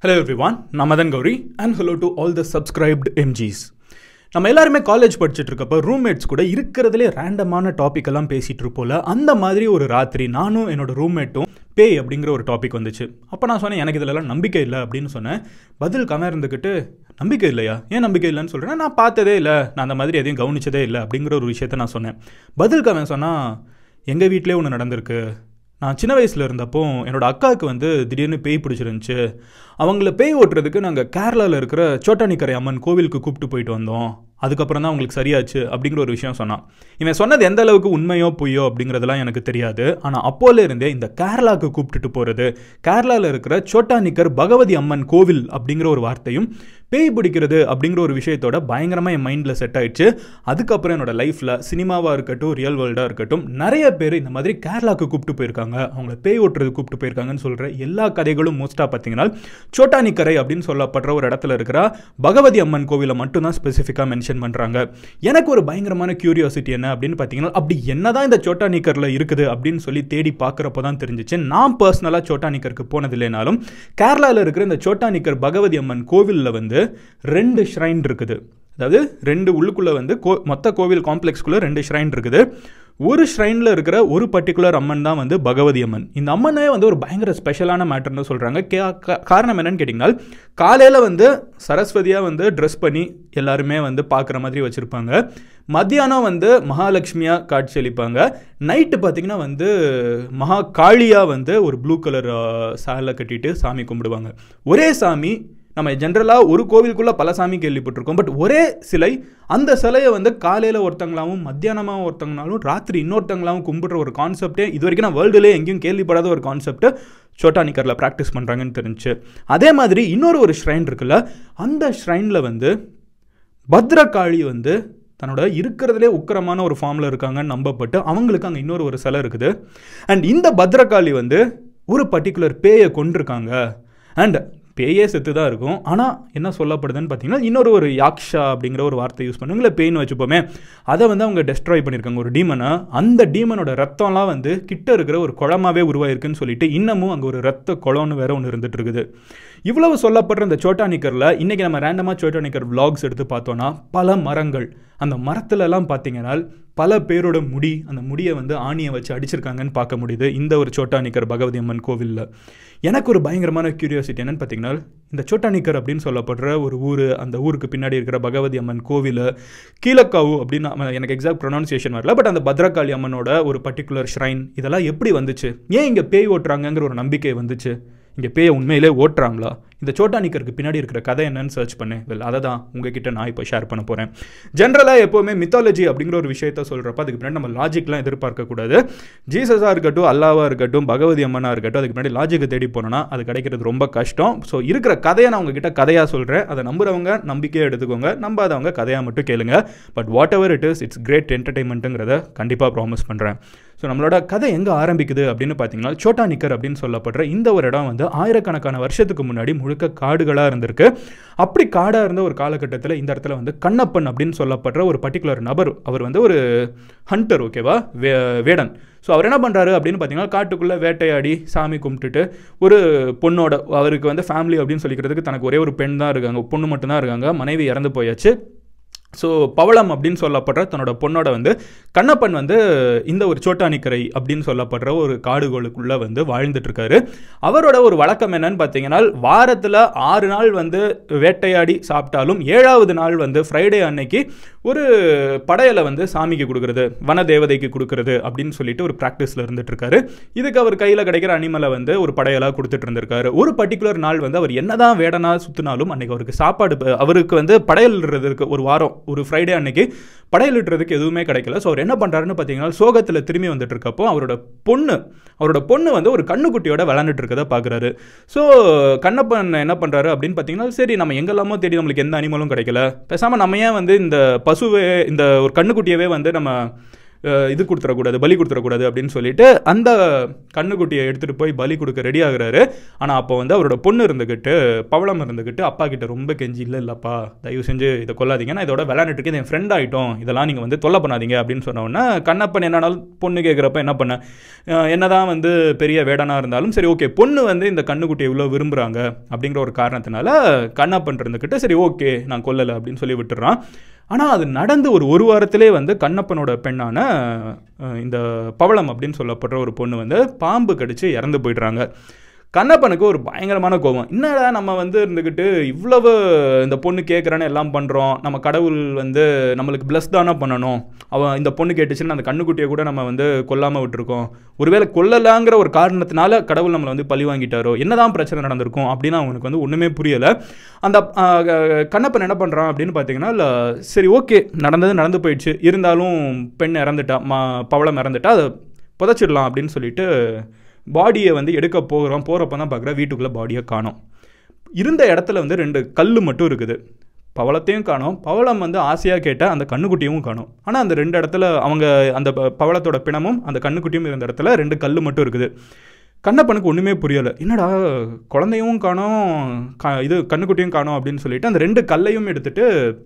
hello everyone நான் Madan Gowri and hello to all the subscribed எம்ஜிஸ் நம்ம எல்லாருமே காலேஜ் படிச்சுட்டு இருக்கப்போ ரூம்மேட்ஸ் கூட இருக்கிறதுலே ரேண்டமான டாபிக் எல்லாம் பேசிகிட்டு இருப்போல அந்த மாதிரி ஒரு ராத்திரி நானும் என்னோட ரூம்மேட்டும் பேய் அப்படிங்கிற ஒரு டாபிக் வந்துச்சு அப்போ நான் சொன்னேன் எனக்கு இதிலலாம் நம்பிக்கை இல்லை அப்படின்னு சொன்னேன் பதில் கம இருந்துக்கிட்டு நம்பிக்கை இல்லையா ஏன் நம்பிக்கை இல்லைன்னு சொல்கிறேன் நான் பார்த்ததே இல்லை நான் அந்த மாதிரி எதையும் கவனிச்சதே இல்லை அப்படிங்கிற ஒரு விஷயத்த நான் சொன்னேன் பதில் கவன் சொன்னால் எங்கள் வீட்டிலே ஒன்று நடந்திருக்கு நான் சின்ன வயசில் இருந்தப்போ என்னோட அக்காவுக்கு வந்து திடீர்னு பேய் பிடிச்சிருந்துச்சு அவங்கள பேய் ஓட்டுறதுக்கு நாங்கள் கேரளாவில் இருக்கிற சோட்டானிக்கரை அம்மன் கோவிலுக்கு கூப்பிட்டு போயிட்டு வந்தோம் அதுக்கப்புறம் தான் அவங்களுக்கு சரியாச்சு அப்படிங்கிற ஒரு விஷயம் சொன்னான் இவன் சொன்னது எந்த அளவுக்கு உண்மையோ பொய்யோ அப்படிங்கிறதெல்லாம் எனக்கு தெரியாது ஆனால் அப்போல இருந்தே இந்த கேரளாவுக்கு கூப்பிட்டுட்டு போகிறது கேரளாவில் இருக்கிற சோட்டானிக்கர் பகவதி அம்மன் கோவில் அப்படிங்கிற ஒரு வார்த்தையும் பேய் பிடிக்கிறது அப்படிங்கிற ஒரு விஷயத்தோட பயங்கரமாக என் மைண்டில் செட் ஆயிடுச்சு அதுக்கப்புறம் என்னோட லைஃப்பில் சினிமாவாக இருக்கட்டும் ரியல் வேர்ல்டாக இருக்கட்டும் நிறைய பேர் இந்த மாதிரி கேரளாவுக்கு கூப்பிட்டு போயிருக்காங்க அவங்கள பேய் ஓட்டுறது கூப்பிட்டு போயிருக்காங்கன்னு சொல்கிற எல்லா கதைகளும் மோஸ்ட்டாக பார்த்தீங்கன்னா சோட்டானிக்கரை அப்படின்னு சொல்லப்படுற ஒரு இடத்துல இருக்கிற பகவதி அம்மன் கோவிலை மட்டும்தான் ஸ்பெசிஃபிக்காக மென்ஷன் பண்ணுறாங்க எனக்கு ஒரு பயங்கரமான கியூரியாசிட்டி என்ன அப்படின்னு பார்த்தீங்கன்னா அப்படி என்னதான் இந்த சோட்டானிக்கரில் இருக்குது அப்படின்னு சொல்லி தேடி பார்க்குறப்ப தான் தெரிஞ்சிச்சு நான் பர்சனலாக சோட்டானிக்கருக்கு போனது இல்லைனாலும் கேரளாவில் இருக்கிற இந்த சோட்டானிக்கர் பகவதி அம்மன் கோவிலில் வந்து ரெண்டு ஷ்ரைன் இருக்குது அதாவது ரெண்டு உள்ளுக்குள்ளே வந்து கோ மொத்த கோவில் காம்ப்ளெக்ஸ்குள்ளே ரெண்டு ஷ்ரைன் இருக்குது ஒரு ஷ்ரைனில் இருக்கிற ஒரு பர்டிகுலர் அம்மன் தான் வந்து பகவதி அம்மன் இந்த அம்மனே வந்து ஒரு பயங்கர ஸ்பெஷலான மேட்டர்னு சொல்கிறாங்க கே கா- காரணம் என்னன்னு கேட்டிங்கன்னா காலையில் வந்து சரஸ்வதியாக வந்து ட்ரெஸ் பண்ணி எல்லாருமே வந்து பார்க்குற மாதிரி வச்சுருப்பாங்க மத்தியானம் வந்து மகாலட்சுமியாக காட்சியளிப்பாங்க நைட்டு பார்த்தீங்கன்னா வந்து மகா காளியாக வந்து ஒரு ப்ளூ கலர் சேலை கட்டிட்டு சாமி கும்பிடுவாங்க ஒரே சாமி நம்ம ஜென்ரலாக ஒரு கோவிலுக்குள்ளே பல சாமி கேள்விப்பட்டிருக்கோம் பட் ஒரே சிலை அந்த சிலையை வந்து காலையில் ஒருத்தங்களாவும் மத்தியானமாக ஒருத்தங்களாலும் ராத்திரி இன்னொருத்தங்களாவும் கும்பிடுற ஒரு கான்செப்டே இது வரைக்கும் நான் வேர்ல்டுலேயே எங்கேயும் கேள்விப்படாத ஒரு கான்செப்ட் சோட்டானிக்கரில் ப்ராக்டிஸ் பண்ணுறாங்கன்னு தெரிஞ்சுச்சு அதே மாதிரி இன்னொரு ஒரு ஷ்ரைன் இருக்குல்ல அந்த ஷ்ரைனில் வந்து பத்ரகாளி வந்து தன்னோட இருக்கிறதுலே உக்கிரமான ஒரு ஃபார்மில் இருக்காங்கன்னு நம்பப்பட்டு அவங்களுக்கு அங்கே இன்னொரு ஒரு சிலை இருக்குது அண்ட் இந்த பத்ரகாளி வந்து ஒரு பர்டிகுலர் பேயை கொண்டிருக்காங்க அண்ட் பேயே செத்து தான் இருக்கும் ஆனால் என்ன சொல்லப்படுதுன்னு பார்த்தீங்கன்னா இன்னொரு ஒரு யாக்ஷா அப்படிங்கிற ஒரு வார்த்தை யூஸ் பண்ணுங்களே பேய்னு வச்சுப்போமே அதை வந்து அவங்க டெஸ்ட்ராய் பண்ணியிருக்காங்க ஒரு டீமனை அந்த டீமனோட ரத்தம்லாம் வந்து கிட்ட இருக்கிற ஒரு குளமாவே உருவாயிருக்குன்னு சொல்லிட்டு இன்னமும் அங்கே ஒரு ரத்த குளம்னு வேற ஒன்று இருந்துட்டு இருக்குது இவ்வளவு சொல்லப்படுற இந்த சோட்டானிக்கரில் இன்றைக்கி நம்ம ரேண்டமாக சோட்டானிக்கர் vlogs எடுத்து பார்த்தோன்னா பல மரங்கள் அந்த மரத்துலலாம் பார்த்தீங்கன்னா பல பேரோட முடி அந்த முடியை வந்து ஆணியை வச்சு அடிச்சிருக்காங்கன்னு பார்க்க முடியுது இந்த ஒரு சோட்டானிக்கர் பகவதி அம்மன் கோவிலில் எனக்கு ஒரு பயங்கரமான கியூரியாசிட்டி என்னன்னு பார்த்தீங்கன்னா இந்த சோட்டானிக்கர் அப்படின்னு சொல்லப்படுற ஒரு ஊர் அந்த ஊருக்கு பின்னாடி இருக்கிற பகவதி அம்மன் கோவில் கீழக்காவு அப்படின்னு நம்ம- எனக்கு எக்ஸாக்ட் ப்ரொனவுன்சியேஷன் வரல பட் அந்த பத்ரகாளி அம்மனோட ஒரு பர்டிகுலர் ஷ்ரைன் இதெல்லாம் எப்படி வந்துச்சு ஏன் இங்கே பேய் ஓட்டுறாங்கங்கிற ஒரு நம்பிக்கை வந்துச்சு இங்கே பேயை உண்மையிலே ஓட்டுறாங்களா இந்த சோட்டானிக்கருக்கு பின்னாடி இருக்கிற கதை என்னன்னு சர்ச் பண்ணேன் வெல் அதை தான் உங்ககிட்ட நான் இப்போ ஷேர் பண்ண போகிறேன் ஜென்ரலாக எப்போவுமே மித்தாலஜி அப்படிங்கிற ஒரு விஷயத்த சொல்கிறப்ப அதுக்கு பின்னாடி நம்ம லாஜிக்லாம் எதிர்பார்க்கக்கூடாது ஜீசஸாக இருக்கட்டும் அல்லாவாக இருக்கட்டும் பகவதி அம்மனாக இருக்கட்டும் அதுக்கு பின்னாடி லாஜிக்கை தேடி போனோன்னா அது கிடைக்கிறது ரொம்ப கஷ்டம் ஸோ இருக்கிற கதையை நான் உங்ககிட்ட கதையாக சொல்கிறேன் அதை நம்புறவங்க நம்பிக்கையாக எடுத்துக்கோங்க நம்பாதவங்க கதையாக மட்டும் கேளுங்க but whatever it is it's great என்டர்டைன்மெண்ட்டுங்கிறத கண்டிப்பாக ப்ராமிஸ் பண்ணுறேன் ஸோ நம்மளோட கதை எங்கே ஆரம்பிக்குது அப்படின்னு பார்த்தீங்கன்னா சோட்டானிக்கர் அப்படின்னு சொல்லப்படுற இந்த ஒரு இடம் வந்து ஆயிரக்கணக்கான வருஷத்துக்கு முன்னாடி முழுக்க காடுகளாக இருந்திருக்கு அப்படி காடாக இருந்த ஒரு காலகட்டத்தில் இந்த இடத்துல வந்து கண்ணப்பன் அப்படின்னு சொல்லப்படுற ஒரு பர்டிகுலர் நபர் அவர் வந்து ஒரு ஹண்டர் ஓகேவா வே வேடன் ஸோ அவர் என்ன பண்ணுறாரு அப்படின்னு பார்த்தீங்கன்னா காட்டுக்குள்ளே வேட்டையாடி சாமி கும்பிட்டுட்டு ஒரு பொண்ணோட அவருக்கு வந்து ஃபேமிலி அப்படின்னு சொல்லிக்கிறதுக்கு தனக்கு ஒரே ஒரு பெண் தான் இருக்காங்க பொண்ணு மட்டும்தான் இருக்காங்க மனைவி இறந்து போயாச்சு ஸோ பவளம் அப்படின்னு சொல்லப்படுற தன்னோட பொண்ணோட வந்து கண்ணப்பன் வந்து இந்த ஒரு சோட்டானிக்கரை அப்படின்னு சொல்லப்படுற ஒரு காடுகளுக்குள்ளே வந்து வாழ்ந்துட்டு இருக்காரு அவரோட ஒரு வழக்கம் என்னன்னு பார்த்தீங்கன்னா வாரத்தில் ஆறு நாள் வந்து வேட்டையாடி சாப்பிட்டாலும் ஏழாவது நாள் வந்து ஃப்ரைடே அன்னைக்கு ஒரு படையலை வந்து சாமிக்கு கொடுக்குறது வன தேவதைக்கு கொடுக்குறது அப்படின்னு சொல்லிட்டு ஒரு ப்ராக்டிஸில் இருந்துட்டு இருக்காரு இதுக்கு அவர் கையில் கிடைக்கிற அனிமலை வந்து ஒரு படையலாக கொடுத்துட்டு இருந்திருக்காரு ஒரு பர்டிகுலர் நாள் வந்து அவர் என்னதான் வேடனா சுற்றினாலும் அன்னைக்கு அவருக்கு சாப்பாடு ப- அவருக்கு வந்து படையலிடுறதுக்கு ஒரு வாரம் ஒரு ஃப்ரைடே அன்னைக்கு படையலிடுறதுக்கு எதுவுமே கிடைக்கல ஸோ அவர் என்ன பண்ணுறாருன்னு பார்த்தீங்கன்னா சோகத்தில் திரும்பி வந்துட்டு இருக்கப்போ அவரோட பொண்ணு அவரோட பொண்ணு வந்து ஒரு கண்ணுக்குட்டியோட விளாண்டுட்டு இருக்கதை பார்க்குறாரு ஸோ கண்ணப்பன் என்ன பண்ணுறாரு அப்படின்னு பார்த்தீங்கன்னா சரி நம்ம எங்கெல்லாமோ தேடி நம்மளுக்கு எந்த அனிமலும் கிடைக்கல பேசாமல் நம்ம ஏன் வந்து இந்த பசுவே இந்த ஒரு கண்ணுக்குட்டியவே வந்து நம்ம அஹ், இது கொடுத்துடக்கூடாது பலி கொடுத்துடக்கூடாது அப்படின்னு சொல்லிட்டு அந்த கண்ணுக்குட்டியை எடுத்துகிட்டு போய் பலி கொடுக்க ரெடி ஆகுறாரு ஆனால் அப்போ வந்து அவரோட பொண்ணு இருந்துக்கிட்டு பவளம் இருந்துக்கிட்டு அப்பா கிட்ட ரொம்ப கெஞ்சி இல்லை இல்லைப்பா தயவு செஞ்சு இதை கொல்லாதீங்க நான் இதோட விளையாண்டுட்டு இருக்கேன் என் ஃப்ரெண்ட் ஆகிட்டோம் இதெல்லாம் நீங்கள் வந்து தொல்லை பண்ணாதீங்க அப்படின்னு சொன்ன உடனே கண்ணப்பன் என்னன்னாலும் பொண்ணு கேட்குறப்ப என்ன பண்ண அஹ், என்னதான் வந்து பெரிய வேடனாக இருந்தாலும் சரி ஓகே பொண்ணு வந்து இந்த கண்ணுக்குட்டியை இவ்வளோ விரும்புகிறாங்க அப்படிங்கிற ஒரு காரணத்தினால கண்ணப்பன் இருந்துக்கிட்டு சரி ஓகே நான் கொல்லலை அப்படின்னு சொல்லி விட்டுறான் ஆனால் அது நடந்து ஒரு ஒரு வாரத்திலே வந்து கண்ணப்பனோட பெண்ணான அஹ், இந்த பவளம் அப்படின்னு சொல்லப்படுற ஒரு பொண்ணு வந்து பாம்பு கடிச்சு இறந்து போயிடுறாங்க கண்ணப்பனுக்கு ஒரு பயங்கரமான கோபம் என்னடா நம்ம வந்து இருந்துக்கிட்டு இவ்வளவு இந்த பொண்ணு கேட்குறான்னு எல்லாம் பண்ணுறோம் நம்ம கடவுள் வந்து நம்மளுக்கு ப்ளஸ் தானே பண்ணணும் அவன் இந்த பொண்ணு கேட்டுச்சுன்னு அந்த கண்ணுக்குட்டியை கூட நம்ம வந்து கொல்லாமல் விட்டுருக்கோம் ஒருவேளை கொல்லலாங்கிற ஒரு காரணத்தினால கடவுள் நம்மளை வந்து பழி வாங்கிட்டாரோ என்னதான் பிரச்சனை நடந்திருக்கும் அப்படின்னு அவனுக்கு வந்து ஒன்றுமே புரியலை அந்த ஆ, க- கண்ணப்பன் என்ன பண்ணுறான் அப்படின்னு பார்த்தீங்கன்னா இல்ல, சரி ஓகே நடந்தது நடந்து போயிடுச்சு இருந்தாலும் பெண் இறந்துட்டா மா பவளம் இறந்துட்டா அதை புதைச்சிடலாம் அப்படின்னு சொல்லிட்டு பாடியை வந்து எடுக்க போகிறோம் போகிறப்ப தான் பார்க்குற வீட்டுக்குள்ளே பாடியை காணோம் இருந்த இடத்துல வந்து ரெண்டு கல் மட்டும் இருக்குது பவளத்தையும் காணோம் பவளம் வந்து ஆசையாக கேட்ட அந்த கண்ணுக்குட்டியும் காணோம் ஆனால் அந்த ரெண்டு இடத்துல அவங்க அந்த ப- பவளத்தோட பிணமும் அந்த கண்ணுக்குட்டியும் இருந்த இடத்துல ரெண்டு கல் மட்டும் இருக்குது கண்ணப்பனுக்கு ஒன்றுமே புரியலை என்னடா குழந்தையும் காணோம் க இது கண்ணுக்குட்டியும் காணோம் அப்படின்னு சொல்லிட்டு அந்த ரெண்டு கல்லையும் எடுத்துட்டு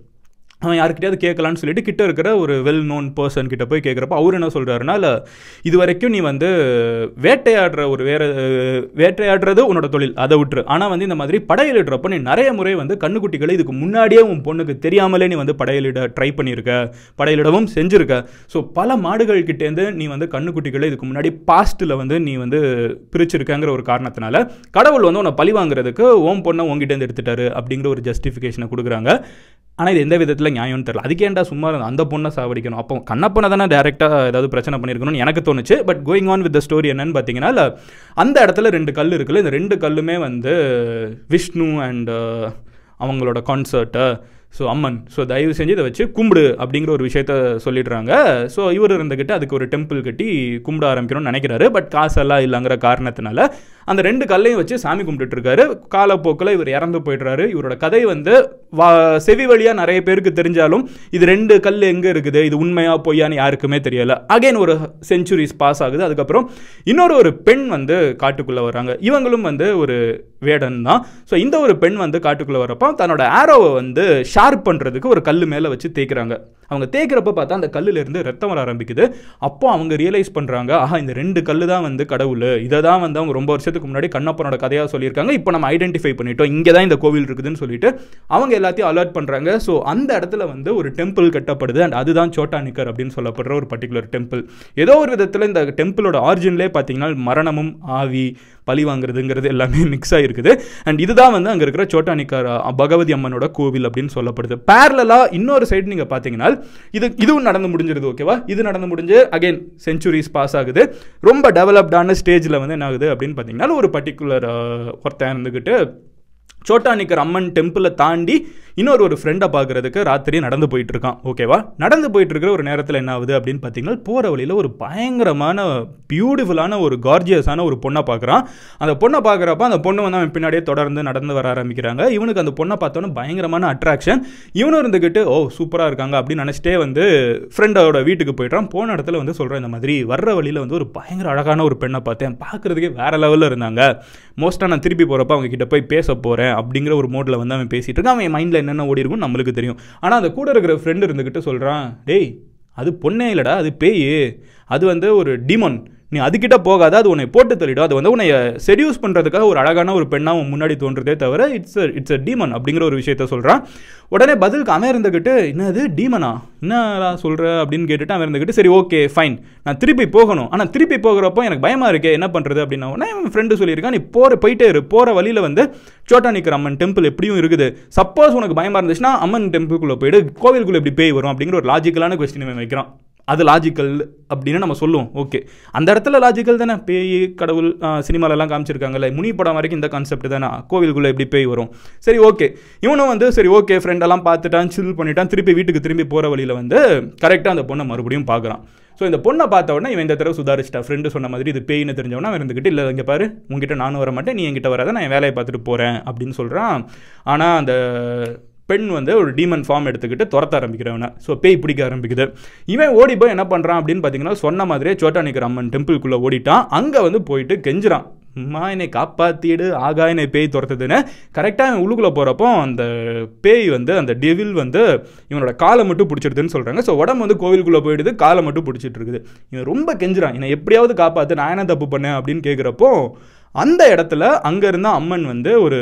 அவன் யாருக்கிட்டையாவது கேட்கலான்னு சொல்லிட்டு கிட்ட இருக்கிற ஒரு வெல் நோன் பர்சன் கிட்ட போய் கேட்குறப்ப அவர் என்ன சொல்கிறாருன்னா இல்லை இது வரைக்கும் நீ வந்து வேட்டையாடுற ஒரு வேற அஹ், வேட்டையாடுறது உன்னோட தொழில் அதை விட்டுரு ஆனால் வந்து இந்த மாதிரி படையலிடுறப்ப நீ நிறைய முறை வந்து கண்ணுக்குட்டிகளை இதுக்கு முன்னாடியே உன் பொண்ணுக்கு தெரியாமலே நீ வந்து படையலிட ட்ரை பண்ணியிருக்க படையலிடவும் செஞ்சுருக்க ஸோ பல மாடுகள் கிட்டேருந்து நீ வந்து கண்ணுக்குட்டிகளை இதுக்கு முன்னாடி பாஸ்ட்டில் வந்து நீ வந்து பிரிச்சிருக்கங்கிற ஒரு காரணத்தினால கடவுள் வந்து உன்னை பழி வாங்குறதுக்கு ஓம் பொண்ணை உங்ககிட்டேருந்து எடுத்துட்டாரு அப்படிங்கிற ஒரு ஜஸ்டிஃபிகேஷனை கொடுக்குறாங்க ஆனால் இது எந்த விதத்தில் நியாயம்னு தெரியல அதுக்கு ஏன்டா சும்மா இருந்த அந்த பொண்ணை சாவடிக்கணும் அப்போ கண்ணப்பனை தானே டேரெக்டாக ஏதாவது பிரச்சனை பண்ணியிருக்கணும்னு எனக்கு தோணுச்சு but going on with the story என்னன்னு பார்த்தீங்கன்னா இல்ல, அந்த இடத்துல ரெண்டு கல் இருக்குல்ல இந்த ரெண்டு கல்லுமே வந்து விஷ்ணு அண்ட் அவங்களோட கான்சர்ட்டு ஸோ அம்மன் ஸோ தயவு செஞ்சு இதை வச்சு கும்பிடு அப்படிங்கிற ஒரு விஷயத்த சொல்லிடுறாங்க ஸோ இவர் இருந்துக்கிட்டு அதுக்கு ஒரு டெம்பிள் கட்டி கும்பிட ஆரம்பிக்கணும்னு நினைக்கிறாரு பட் காசெல்லாம் இல்லைங்கிற காரணத்தினால அந்த ரெண்டு கல்லையும் வச்சு சாமி கும்பிட்டுட்டு இருக்காரு காலப்போக்கில் இவர் இறந்து போயிடுறாரு இவரோட கதை வந்து வா செவி வழியாக நிறைய பேருக்கு தெரிஞ்சாலும் இது ரெண்டு கல் எங்கே இருக்குது இது உண்மையா பொய்யான்னு யாருக்குமே தெரியல அகைன் ஒரு செஞ்சுரிஸ் பாஸ் ஆகுது அதுக்கப்புறம் இன்னொரு ஒரு பெண் வந்து காட்டுக்குள்ளே வராங்க இவங்களும் வந்து ஒரு வேடன் தான் ஸோ இந்த ஒரு பெண் வந்து காட்டுக்குள்ளே வரப்போ தன்னோட ஆரோவை வந்து ஷார்ப் பண்ணுறதுக்கு ஒரு கல் மேலே வச்சு தேய்க்கிறாங்க அவங்க தேய்க்கிறப்ப பார்த்தா அந்த கல்லுல இருந்து ரத்தம் வர ஆரம்பிக்குது அப்போ அவங்க ரியலைஸ் பண்ணுறாங்க ஆஹா இந்த ரெண்டு கல் தான் வந்து கடவுள் இதை தான் வந்து அவங்க ரொம்ப வருஷத்துக்கு முன்னாடி கண்ணப்பனோட கதையாக சொல்லியிருக்காங்க இப்போ நம்ம ஐடென்டிஃபை பண்ணிட்டோம் இங்கே தான் இந்த கோவில் இருக்குதுன்னு சொல்லிட்டு அவங்க எல்லாத்தையும் அலர்ட் பண்ணுறாங்க ஸோ அந்த இடத்துல வந்து ஒரு டெம்பிள் கட்டப்படுது அண்ட் அதுதான் சோட்டா நிக்கர் அப்படின்னு சொல்லப்படுற ஒரு பர்டிகுலர் டெம்பிள் ஏதோ ஒரு விதத்தில் இந்த டெம்பிளோட ஆரிஜின்லேயே பார்த்தீங்கன்னா மரணமும் ஆவி பழி வாங்குறதுங்கிறது எல்லாமே மிக்ஸ் ஆகிருக்குது அண்ட் இதுதான் வந்து அங்கே இருக்கிற சோட்டா நிக்கர் அ, பகவதி அம்மனோட கோவில் அப்படின்னு சொல்லப்படுது பேரலாக இன்னொரு சைடு நீங்கள் பார்த்தீங்கன்னா இது இதுவும் நடந்து முடிஞ்சிருது ஓகேவா இது நடந்து முடிஞ்சு அகைன் செஞ்சுரிஸ் பாஸ் ஆகுது ரொம்ப டெவலப்டான ஸ்டேஜில் வந்து என்ன ஆகுது அப்படின்னு பார்த்தீங்கன்னா ஒரு பர்டிகுலர் ஒருத்தன் இருந்துக்கிட்டு சோட்டா நிக்கர் அம்மன் டெம்பிளை தாண்டி இன்னொரு ஒரு ஃப்ரெண்டை பார்க்கறதுக்கு ராத்திரி நடந்து போயிட்டு இருக்கான் ஓகேவா நடந்து போயிட்டு இருக்கிற ஒரு நேரத்தில் என்ன ஆகுது அப்படின்னு பார்த்தீங்கன்னா போகிற வழியில் ஒரு பயங்கரமான பியூட்டிஃபுல்லான ஒரு கார்ஜியஸான ஒரு பொண்ணை பார்க்குறான் அந்த பொண்ணை பார்க்குறப்ப அந்த பொண்ணு வந்து அவன் பின்னாடியே தொடர்ந்து நடந்து வர ஆரம்பிக்கிறாங்க இவனுக்கு அந்த பொண்ணை பார்த்தோன்னே பயங்கரமான அட்ராக்ஷன் இவனும் இருந்துக்கிட்டு ஓ சூப்பராக இருக்காங்க அப்படின்னு நினச்சிட்டே வந்து ஃப்ரெண்டோட வீட்டுக்கு போயிட்டான் போன இடத்துல வந்து சொல்கிறேன் இந்த மாதிரி வர்ற வழியில் வந்து ஒரு பயங்கர அழகான ஒரு பெண்ணை பார்த்தேன் பார்க்குறதுக்கே வேற லெவலில் இருந்தாங்க மோஸ்ட்டாக நான் திருப்பி போகிறப்ப அவங்க கிட்ட போய் பேச போகிறேன் அப்படிங்கிற ஒரு மோடில் வந்து அவன் பேசிட்டு இருக்கான் அவன் மைண்டில் என்னென்ன ஓடி இருக்கும் நம்மளுக்கு தெரியும் ஆனால் அந்த கூட இருக்கிற ஃப்ரெண்டு இருந்துக்கிட்டு சொல்கிறான் டேய் அது பொண்ணே இல்லைடா அது பேய் அது வந்து ஒரு டிமன் நீ அதுக்கிட்ட போகாத அது உன்னை போட்டு தள்ளிடும் அது வந்து உன்னை செடியூஸ் பண்ணுறதுக்காக ஒரு அழகான ஒரு பெண்ணாக உன் முன்னாடி தோன்றதே தவிர இட்ஸ் இட்ஸ் அ டீமன் அப்படிங்கிற ஒரு விஷயத்த சொல்கிறான் உடனே பதிலுக்கு அவன் இருந்துக்கிட்டு என்னது டீமனா என்னடா சொல்கிற அப்படின்னு கேட்டுட்டு அவன் இருந்துக்கிட்டு சரி ஓகே ஃபைன் நான் திருப்பி போகணும் ஆனால் திருப்பி போகிறப்போ எனக்கு பயமாக இருக்கே என்ன பண்ணுறது அப்படின்னா உடனே என் ஃப்ரெண்டு சொல்லியிருக்கான் நீ போகிற போயிட்டே இரு போகிற வழியில் வந்து சோட்டா நிக்கிற அம்மன் டெம்பிள் எப்படியும் இருக்குது சப்போஸ் உனக்கு பயமாக இருந்துச்சுன்னா அம்மன் டெம்பிள்குள்ளே போயிடு கோவிலுக்குள்ளே எப்படி பேய் வரும் அப்படிங்கிற ஒரு லாஜிக்கலான கொஸ்டின் அவன் வைக்கிறான் அது லாஜிக்கல் அப்படின்னு நம்ம சொல்லுவோம் ஓகே அந்த இடத்துல லாஜிக்கல் தானே பேய் கடவுள் சினிமாலெல்லாம் காமிச்சிருக்காங்கல்ல முனி படம் வரைக்கும் இந்த கான்செப்ட் தானே கோவிலுக்குள்ளே எப்படி பேய் வரும் சரி ஓகே இவனும் வந்து சரி ஓகே ஃப்ரெண்டெல்லாம் பார்த்துட்டான் சில் பண்ணிட்டான் திருப்பி வீட்டுக்கு திரும்பி போகிற வழியில் வந்து கரெக்டாக அந்த பொண்ணை மறுபடியும் பார்க்குறான் ஸோ இந்த பொண்ணை பார்த்த உடனே இவன் இந்த தடவை சுதாரிச்சிட்டா ஃப்ரெண்டு சொன்ன மாதிரி இது பேய்னு தெரிஞ்சவனா அவன் இருந்துக்கிட்டு இல்லை இங்கே பாரு உங்ககிட்ட நானும் வர மாட்டேன் நீ என்கிட்ட வராத நான் என் வேலையை பார்த்துட்டு போகிறேன் அப்படின்னு சொல்கிறான் ஆனால் அந்த பெண் வந்து ஒரு டீமன் ஃபார்ம் எடுத்துக்கிட்டு துரத்த ஆரம்பிக்கிறவன ஸோ பேய் பிடிக்க ஆரம்பிக்குது இவன் ஓடி போய் என்ன பண்ணுறான் அப்படின்னு பார்த்தீங்கன்னா சொன்ன மாதிரியே சோட்டா நிக்கிற அம்மன் டெம்பிள்குள்ளே ஓடிட்டான் அங்கே வந்து போயிட்டு கெஞ்சுறான் அம்மா என்னை காப்பாத்திடு ஆகா என்னை பேய் துரத்துதுன்னு கரெக்டாக அவன் உள்ளுக்குள்ளே போகிறப்போ அந்த பேய் வந்து அந்த டெவில் வந்து இவனோட காலை மட்டும் பிடிச்சிடுதுன்னு சொல்கிறாங்க ஸோ உடம்பு வந்து கோவிலுக்குள்ளே போயிடுது காலை மட்டும் பிடிச்சிட்டு இருக்குது இவன் ரொம்ப கெஞ்சுறான் என்னை எப்படியாவது காப்பாற்று நான் என்ன தப்பு பண்ணேன் அப்படின்னு கேட்குறப்போ அந்த இடத்துல அங்கே இருந்த அம்மன் வந்து ஒரு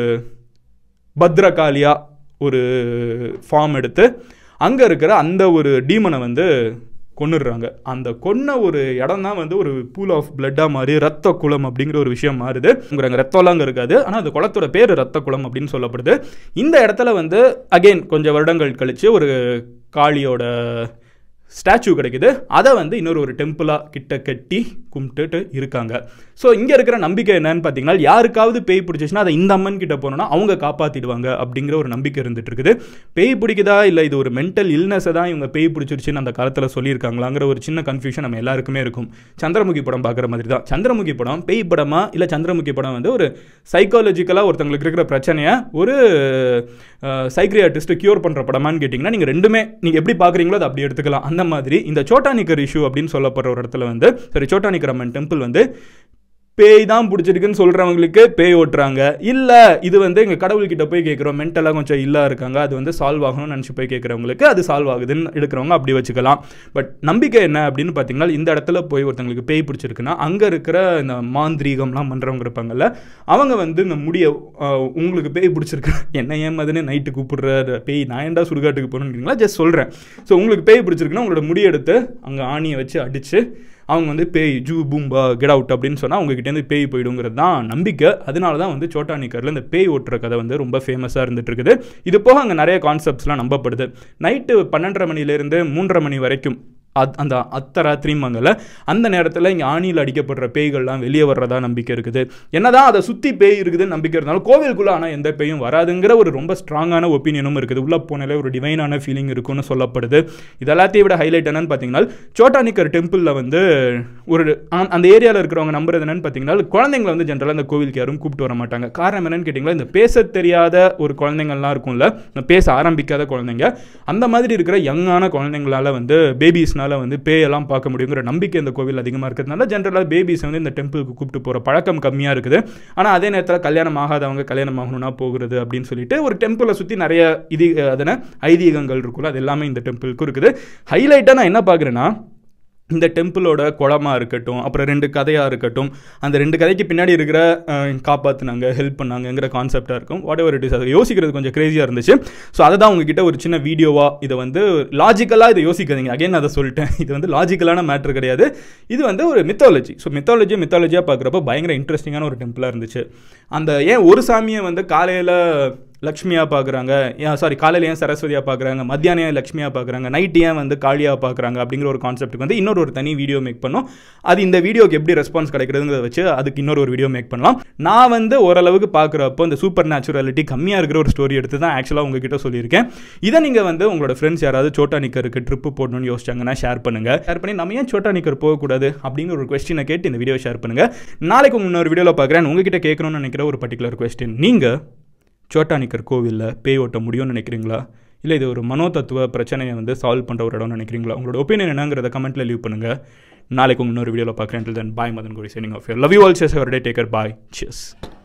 பத்ரகாளியா ஒரு ஃபார்ம் எடுத்து அங்கே இருக்கிற அந்த ஒரு டீமனை வந்து கொன்னுடுறாங்க அந்த கொன்ன ஒரு இடம் தான் வந்து ஒரு பூல் ஆஃப் பிளட்டாக மாறி ரத்த குளம் அப்படிங்கிற ஒரு விஷயம் மாறுது உங்க ரத்தம்லாம் அங்கே இருக்காது ஆனால் அந்த குளத்தோட பேர் ரத்த குளம் அப்படின்னு சொல்லப்படுது இந்த இடத்துல வந்து அகெயின் கொஞ்சம் வருடங்கள் கழித்து ஒரு காளியோட ஸ்டாச்சு கிடைக்குது அதை வந்து இன்னொரு ஒரு டெம்பிளாக கிட்ட கட்டி கும்பிட்டுட்டு இருக்காங்க ஸோ இங்கே இருக்கிற நம்பிக்கை என்னன்னு பார்த்தீங்கன்னா யாருக்காவது பேய் பிடிச்சிச்சுன்னா அதை இந்த அம்மன் கிட்ட போனோம்னா அவங்க காப்பாற்றிடுவாங்க அப்படிங்கிற ஒரு நம்பிக்கை இருந்துட்டு இருக்குது பேய் பிடிக்குதா இல்லை இது ஒரு மென்டல் இல்னஸை தான் இவங்க பேய் பிடிச்சிருச்சுன்னு அந்த காலத்தில் சொல்லியிருக்காங்களாங்கிற ஒரு சின்ன கன்ஃபியூஷன் நம்ம எல்லாருக்குமே இருக்கும் சந்திரமுகி படம் பார்க்குற மாதிரி தான் சந்திரமுகி படம் பேய் படமா இல்லை சந்திரமுகி படம் வந்து ஒரு சைக்காலஜிக்கலாக ஒருத்தங்களுக்கு இருக்கிற பிரச்சனையை ஒரு சைக்ரியாட்டிஸ்ட் க்யூர் பண்ணுற படமான்னு கேட்டிங்கன்னா நீங்கள் ரெண்டுமே நீங்கள் எப்படி பார்க்குறீங்களோ அதை அப்படி எடுத்துக்கலாம் அந்த மாதிரி இந்த சோட்டானிக்கர் இஷ்யூ அப்படின்னு சொல்லப்படுற ஒரு இடத்துல வந்து சரி சோட்டானிக்கர் அம்மன் டெம்பிள் வந்து பேய் தான் பிடிச்சிருக்குன்னு சொல்கிறவங்களுக்கு பேய் ஓட்டுறாங்க இல்லை இது வந்து எங்கள் கடவுள்கிட்ட போய் கேட்குறோம் மென்டலாக கொஞ்சம் இல்லா இருக்காங்க அது வந்து சால்வ் ஆகணும்னு நினச்சி போய் கேட்குறவங்களுக்கு அது சால்வ் ஆகுதுன்னு எடுக்கிறவங்க அப்படி வச்சுக்கலாம் பட் நம்பிக்கை என்ன அப்படின்னு பார்த்தீங்கன்னா இந்த இடத்துல போய் ஒருத்தங்களுக்கு பேய் பிடிச்சிருக்குன்னா அங்கே இருக்கிற இந்த மாந்திரீகம்லாம் பண்ணுறவங்க இருப்பாங்கல்ல அவங்க வந்து இந்த முடிய அஹ், உங்களுக்கு பேய் பிடிச்சிருக்கு என்ன ஏமாதுன்னு நைட்டு கூப்பிடுற பேய் நான் ஏன்டா சுடுகாட்டுக்கு போகணுன்றீங்களா ஜஸ்ட் சொல்கிறேன் ஸோ உங்களுக்கு பேய் பிடிச்சிருக்குன்னா உங்களோட முடி எடுத்து அங்கே ஆணியை வச்சு அடித்து அவங்க வந்து பேய் ஜூ பூம்பா கெட் அவுட் அப்படின்னு சொன்னால் அவங்ககிட்டேருந்து பேய் போயிடுங்கிறது தான் நம்பிக்கை அதனால தான் வந்து சோட்டானிக்கரில் இந்த பேய் ஓட்டுற கதை வந்து ரொம்ப ஃபேமஸாக இருந்துட்டு இருக்குது இது போக அங்கே நிறைய கான்செப்ட்ஸ்லாம் நம்பப்படுது நைட்டு பன்னெண்டரை மணிலேருந்து மூன்றரை மணி வரைக்கும் அத் அந்த அத்தராத்திரிம்பாங்கல்ல அந்த நேரத்தில் இங்கே ஆணியில் அடிக்கப்படுற பேய்கள்லாம் வெளியே வர்றதா நம்பிக்கை இருக்குது என்னதான் அதை சுற்றி பேய் இருக்குதுன்னு நம்பிக்கை இருந்தாலும் கோவிலுக்குள்ளே ஆனால் எந்த பேயும் வராதுங்கிற ஒரு ரொம்ப ஸ்ட்ராங்கான ஒப்பீனியனும் இருக்குது உள்ளே போனாலே ஒரு டிவைனான ஃபீலிங் இருக்கும்னு சொல்லப்படுது இது எல்லாத்தையும் விட ஹைலைட் என்னன்னு பார்த்தீங்கன்னா சோட்டானிக்கர் டெம்பிளில் வந்து ஒரு அந்த- அந்த ஏரியாவில் இருக்கிறவங்க நம்புறது என்னன்னு பார்த்தீங்கன்னா குழந்தைங்களை வந்து ஜென்ரலாக இந்த கோவிலுக்கு யாரும் கூப்பிட்டு வர மாட்டாங்க காரணம் என்னன்னு கேட்டிங்கன்னா இந்த பேச தெரியாத ஒரு குழந்தைங்கள்லாம் இருக்கும்ல இந்த பேச ஆரம்பிக்காத குழந்தைங்க அந்த மாதிரி இருக்கிற யங்கான குழந்தைங்களால வந்து பேபிஸ்னால வந்து பேயெல்லாம் பார்க்க முடியுங்கிற நம்பிக்கை இந்த கோவில் அதிகமாக இருக்கிறதுனால ஜென்ரலாக பேபிஸ் வந்து இந்த டெம்பிளுக்கு கூப்பிட்டு போகிற பழக்கம் கம்மியாக இருக்குது ஆனால் அதே நேரத்தில் கல்யாணம் ஆகாதவங்க கல்யாணம் ஆகணும்னா போகிறது அப்படின்னு சொல்லிட்டு ஒரு டெம்பிளை சுற்றி நிறைய இது அதன ஐதீகங்கள் இருக்குல்ல அது எல்லாமே இந்த டெம்பிளுக்கும் இருக்குது ஹைலைட்டாக நான் என்ன பார்க்குறேன்னா இந்த டெம்பிளோட குளமாக இருக்கட்டும் அப்புறம் ரெண்டு கதையாக இருக்கட்டும் அந்த ரெண்டு கதைக்கு பின்னாடி இருக்கிற அஹ், காப்பாத்துனாங்க ஹெல்ப் பண்ணாங்கங்கிற கான்செப்டாக இருக்கும் வாட் எவர் இட் இஸ் அதை யோசிக்கிறது கொஞ்சம் கிரேசியாக இருந்துச்சு ஸோ அதை தான் உங்ககிட்ட ஒரு சின்ன வீடியோவாக இதை வந்து லாஜிக்கலாக இதை யோசிக்காதீங்க அகைன் அதை சொல்லிட்டேன் இது வந்து லாஜிக்கலான மேட்ரு கிடையாது இது வந்து ஒரு மித்தாலஜி ஸோ மித்தாலஜி மித்தாலஜியாக பார்க்குறப்ப பயங்கர இன்ட்ரெஸ்டிங்கான ஒரு டெம்பிளாக இருந்துச்சு அந்த ஏன் ஒரு சாமியை வந்து காலையில் லக்ஷ்மியாக பார்க்குறாங்க ஏன் சாரி காலையில் ஏன் சரஸ்வதியாக பார்க்குறாங்க மத்தியானம் ஏன் லக்ஷ்மியாக பார்க்குறாங்க நைட் ஏன் வந்து காளியாக பார்க்குறாங்க அப்படிங்கிற ஒரு கான்செப்ட்டுக்கு வந்து இன்னொரு ஒரு தனி வீடியோ மேக் பண்ணோம் அது இந்த வீடியோக்கு எப்படி ரெஸ்பான்ஸ் கிடைக்கிறதுங்கிறத வச்சு அதுக்கு இன்னொரு ஒரு வீடியோ மேக் பண்ணலாம் நான் வந்து ஓரளவுக்கு பார்க்குறப்போ இந்த சூப்பர் நேச்சுரலிட்டி கம்மியாக இருக்கிற ஒரு ஸ்டோரி எடுத்து தான் ஆக்சுவலாக உங்ககிட்ட சொல்லியிருக்கேன் இதை நீங்கள் வந்து உங்களோட ஃப்ரெண்ட்ஸ் யாராவது சோட்டா நிக்கருக்கு ட்ரிப்பு போடணும்னு யோசிச்சாங்கன்னா ஷேர் பண்ணுங்கள் ஷேர் பண்ணி நம்ம ஏன் சோட்டா நிக்கர் போகக்கூடாது அப்படிங்கிற ஒரு கொஸ்டினை கேட்டு இந்த வீடியோ ஷேர் பண்ணுங்கள் நாளைக்கு உங்க இன்னொரு வீடியோவில் பார்க்குறேன் உங்ககிட்ட கேட்கணும்னு நினைக்கிற ஒரு பர்டிகுலர் கொஸ்டின் நீங்கள் சோட்டானிக்கர் கோவிலில் பேய் ஓட்ட முடியும்னு நினைக்கிறீங்களா இல்லை இது ஒரு மனோதத்துவ பிரச்சனையை வந்து சால்வ் பண்ணுற ஒரு இடம்னு நினைக்கிறீங்களா உங்களோட ஒப்பீனியன் என்னங்கிறத கமெண்ட்டில் லீவ் பண்ணுங்கள் நாளைக்கு உங்க இன்னொரு வீடியோவில் பார்க்குறேன் தென் bye Madan Gowri signing off love you all seize our day take care bye cheers